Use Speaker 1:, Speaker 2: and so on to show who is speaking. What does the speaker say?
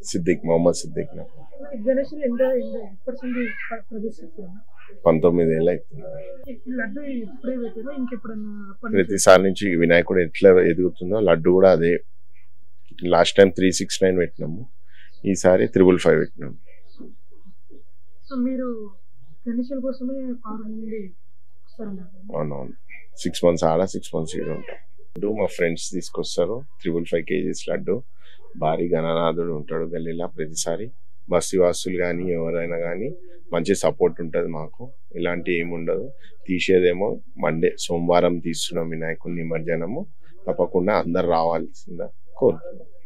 Speaker 1: సిద్దిక్ మొహమ్మద్ సిద్దిక్ నా
Speaker 2: గణేషులు ఎంత ఎంత ఎప్పటి నుండి ప్ర- ప్రదర్శిస్తున్నారు
Speaker 1: పంతొమ్మిది ఏళ్ళు అవుతుంది
Speaker 2: ఈ లడ్డు ఇప్పుడే పెట్టారు ఇంకెప్పుడన్నా అప్పటి నుంచి
Speaker 1: ప్రతిసారి నుంచి వినాయకుడు ఎట్లా ఎదుగుతుందో లడ్డు కూడా అదే last time three six nine పెట్టినాము ఈసారి త్రిబుల్ ఫైవ్ పెట్టినాము
Speaker 2: సో మీరు గణేషుల కోసమే పారు నుండి వస్తారన్నారు
Speaker 1: అవునవును సిక్స్ మంత్స్ ఆడ సిక్స్ మంత్స్ ఈడ ఉంటాం లడ్డు మా ఫ్రెండ్స్ తీసుకొస్తారు త్రిబుల్ ఫైవ్ కేజీస్ లడ్డు భారీ గణనాథుడు ఉంటాడు గల్లీలా ప్రతిసారి బస్సు వాసులు కానీ ఎవరైనా కానీ మంచి సపోర్ట్ ఉంటుంది మాకు ఇలాంటి ఏమి ఉండదు తీసేదేమో మండే సోమవారం తీస్తున్నాం వినాయకుడి నిమజ్జనము తప్పకుండా అందరు రావాల్సిందా కోరుతున్నాం